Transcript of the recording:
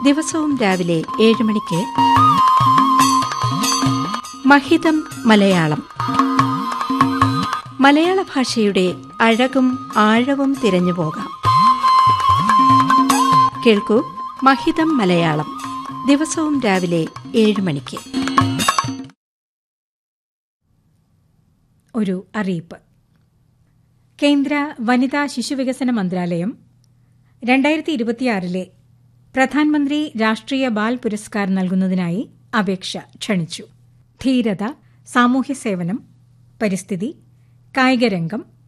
ദിവസവും രാവിലെ ഏഴ് മണിക്ക് മഹിതം മലയാളം മലയാള ഭാഷയുടെ അഴകും ആഴവും തിരഞ്ഞു പോകാം കേൾക്കൂ മഹിതം മലയാളം ദിവസവും രാവിലെ ഏഴ് മണിക്ക് ഒരു അറിയിപ്പ് കേന്ദ്ര വനിതാ ശിശുവികസന മന്ത്രാലയം രണ്ടായിരത്തി ഇരുപത്തിയാറിലെ പ്രധാനമന്ത്രി രാഷ്ട്രീയ ബാൽ പുരസ്കാർ നൽകുന്നതിനായി അപേക്ഷ ക്ഷണിച്ചു ധീരത സാമൂഹ്യ സേവനം പരിസ്ഥിതി കായികരംഗം